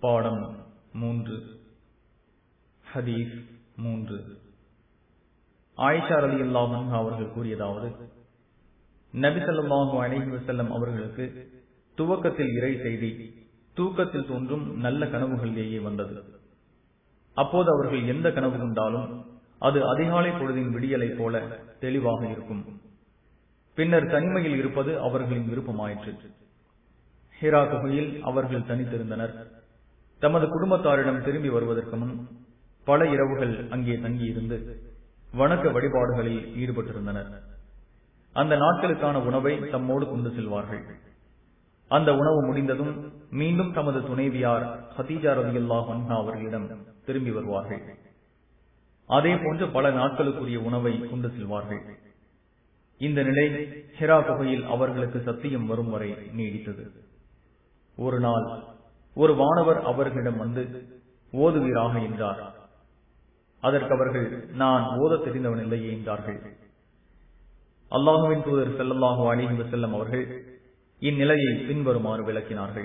பாடம் மூன்று ஹதீஸ் மூன்று ஆயிஷா ரலி அல்லாஹன் அவர்கள் கூறியதாவது நபி ஸல்லல்லாஹு அலைஹி வஸல்லம் அவர்களுக்கு துவக்கத்தில் இறை செய்தி தூக்கத்தில் தோன்றும் நல்ல கனவுகளிலேயே வந்தது அப்போது அவர்கள் எந்த கனவு கொண்டாலும் அது அதிகாலை பொழுதின் விடியலைப் போல தெளிவாக இருக்கும் பின்னர் தனிமையில் இருப்பது அவர்களின் விருப்பமாயிற்று ஹிரா குகையில் அவர்கள் தனித்திருந்தனர் தமது குடும்பத்தாரிடம் திரும்பி வருவதற்கு முன் பல இரவுகள் அங்கே தங்கியிருந்து வணக்க வழிபாடுகளில் ஈடுபட்டிருந்தனர் அந்த நாட்களுக்கான உணவை தம்மோடு கொண்டு செல்வார்கள் அந்த உணவு முடிந்ததும் மீண்டும் தமது துணைவியார் ஹதீஜா ரதியுல்லாஹ் அவர்களிடம் திரும்பி வருவார்கள் அதே போன்று பல நாட்களுக்குரிய உணவை கொண்டு செல்வார்கள் இந்த நிலை ஹெரா குகையில் அவர்களுக்கு சத்தியம் வரும் வரை நீடித்தது ஒரு நாள் ஒரு வானவர் அவர்களிடம் வந்து ஓதுவீராக என்றார் அதற்கு அவர்கள் நான் ஓத தெரிந்தவன் இல்லையே என்றார்கள் அல்லாஹுவின் தூதர் செல்லல்லாஹு அலிஹி வசல்லம் அவர்கள் இந்நிலையை பின்வருமாறு விளக்கினார்கள்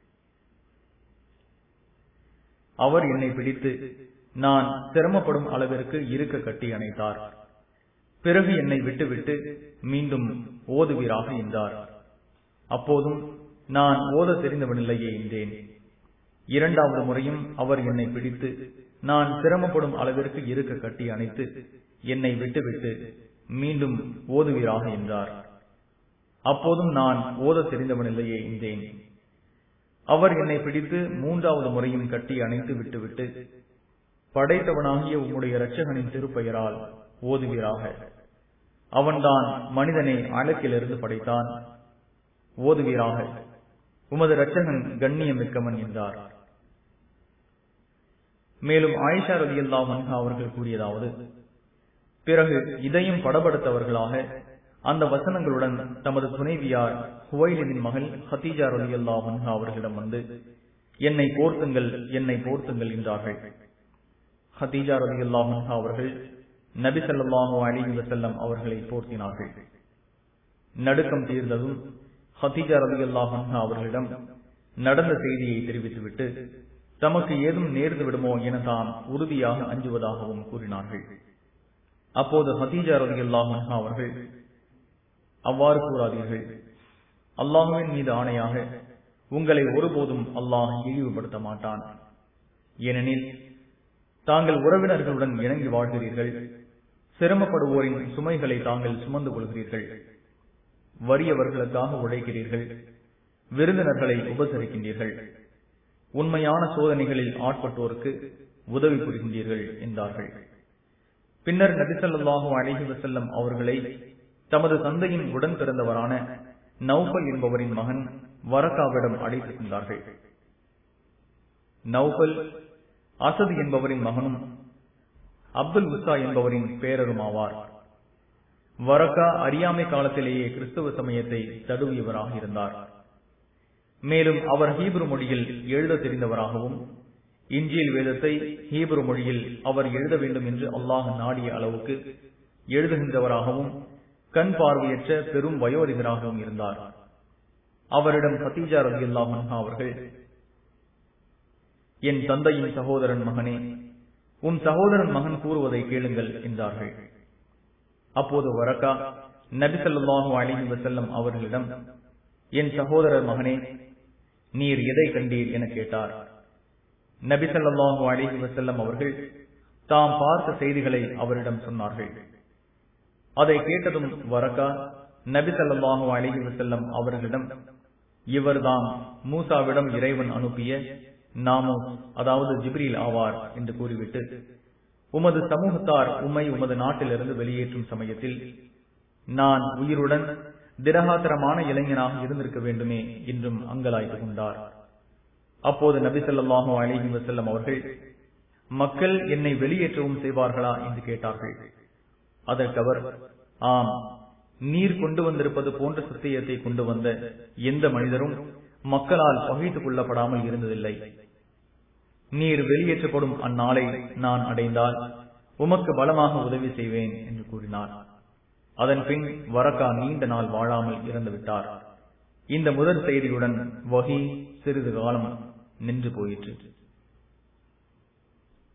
அவர் என்னை பிடித்து நான் சிரமப்படும் அளவிற்கு இருக்க கட்டி அணைத்தார் பிறகு என்னை விட்டுவிட்டு மீண்டும் ஓதுவீராக என்றார் அப்போதும் நான் ஓத தெரிந்தவனில்லையே என்றேன் இரண்டாவது முறையும் அவர் என்னை பிடித்து நான் சிரமப்படும் அளவிற்கு இருக்க கட்டி அணைத்து என்னை விட்டுவிட்டு மீண்டும் ஓதுவீராக என்றார் அப்போதும் நான் ஓத தெரிந்தவனில்லையே என்றேன் அவர் என்னை பிடித்து மூன்றாவது முறையும் கட்டி அணைத்து விட்டுவிட்டு படைத்தவனாகிய உம்முடைய இரட்சகனின் திருப்பெயரால் ஓதுவீராக அவன்தான் மனிதனை அழக்கிலிருந்து படைத்தான் ஓதுவீராக உமது இரட்சகன் கண்ணியம் மிக்கவன் என்றார் மேலும் ஆயிஷா ரதி அல்லா அவர்கள் கூறியதாவது பிறகு இதயம் படபடுத்தவர்களாக அந்த வசனங்களுடன் தமது துணைவியார் ஹுவைலின் மகள் ஹத்தீஜா ரலி அல்லா அவர்களிடம் வந்து என்னை போர்த்துங்கள் என்னை போர்த்துங்கள் என்றார்கள் ஹத்தீஜா ரலி அல்லா அவர்கள் நபி சல்லாஹூ அலிஹி வசல்லம் அவர்களை போர்த்தினார்கள் நடுக்கம் தீர்ந்ததும் ஹத்தீஜா ரலி அல்லாஹ் அவர்களிடம் நடந்த செய்தியை தெரிவித்துவிட்டு தமக்கு ஏதும் நேர்ந்து விடுமோ என தாம் உறுதியாக அஞ்சுவதாகவும் கூறினார்கள் அப்போது ஹதீஜா ரதி அல்லாஹ் அவர்கள் அவ்வாறு கூறாதீர்கள் அல்லாஹுவின் மீது ஆணையாக உங்களை ஒருபோதும் அல்லாஹ் இழிவுபடுத்த மாட்டான் ஏனெனில் தாங்கள் உறவினர்களுடன் இணங்கி வாழ்கிறீர்கள் சிரமப்படுவோரின் சுமைகளை தாங்கள் சுமந்து கொள்கிறீர்கள் வறியவர்களுக்காக உழைக்கிறீர்கள் விருந்தினர்களை உபசரிக்கின்றீர்கள் உண்மையான சோதனைகளில் ஆட்பட்டோருக்கு உதவி புரிகின்றீர்கள் என்றார்கள் பின்னர் நபிசல்லாஹு அலிஹி வசல்லம் அவர்களை தமது தந்தையின் உடன் பிறந்தவரான நௌபல் என்பவரின் மகன் வரக்காவிடம் அழைத்துக் கொண்டார்கள் நௌபல் அசது என்பவரின் மகனும் அப்துல் உசா என்பவரின் பேரரும் ஆவார் வரக்கா அறியாமை காலத்திலேயே கிறிஸ்தவ சமயத்தை தடுவியவராக இருந்தார் மேலும் அவர் ஹீப்ரு மொழியில் எழுத தெரிந்தவராகவும் இஞ்சியல் வேதத்தை ஹீப்ரு மொழியில் அவர் எழுத வேண்டும் என்று அல்லாஹ் நாடிய அளவுக்கு எழுதுகின்றவராகவும் கண் பார்வையற்ற பெரும் வயோதிகராகவும் இருந்தார் அவரிடம் சத்தீஜா ரதி அல்லாஹா அவர்கள் என் தந்தையின் சகோதரன் மகனே உன் சகோதரன் மகன் கூறுவதை கேளுங்கள் என்றார்கள் அப்போது வரக்கா நபிசல்லாஹு அலிஹி வசல்லம் அவர்களிடம் என் சகோதரர் மகனே நீர் எதை கண்டீர் என கேட்டார் நபிசல்லாஹு அலிஹி வசல்லம் அவர்கள் தாம் பார்த்த செய்திகளை அவரிடம் சொன்னார்கள் அதை கேட்டதும் வரக்கா நபிசல்லாஹு அலிஹி வசல்லம் அவர்களிடம் இவர்தாம் மூசாவிடம் இறைவன் அனுப்பிய நாமோ அதாவது ஜிப்ரீல் ஆவார் என்று கூறிவிட்டு உமது சமூகத்தார் உம்மை உமது நாட்டிலிருந்து வெளியேற்றும் சமயத்தில் நான் உயிருடன் திரகாத்திரமான இளைஞனாக இருந்திருக்க வேண்டுமே என்றும் அங்கலாய்த்து கொண்டார் அப்போது நபி சொல்லாஹு அலிஹி வசல்லம் அவர்கள் மக்கள் என்னை வெளியேற்றவும் செய்வார்களா என்று கேட்டார்கள் அதற்கு அவர் ஆம் நீர் கொண்டு வந்திருப்பது போன்ற சத்தியத்தை கொண்டு வந்த எந்த மனிதரும் மக்களால் பகைத்துக் கொள்ளப்படாமல் இருந்ததில்லை நீர் வெளியேற்றப்படும் அந்நாளை நான் அடைந்தால் உமக்கு பலமாக உதவி செய்வேன் என்று கூறினார் அதன் பின் வரக்கா நீண்ட நாள் வாழாமல் இறந்து விட்டார் இந்த முதல் செய்தியுடன் வகி சிறிது காலம் நின்று போயிற்று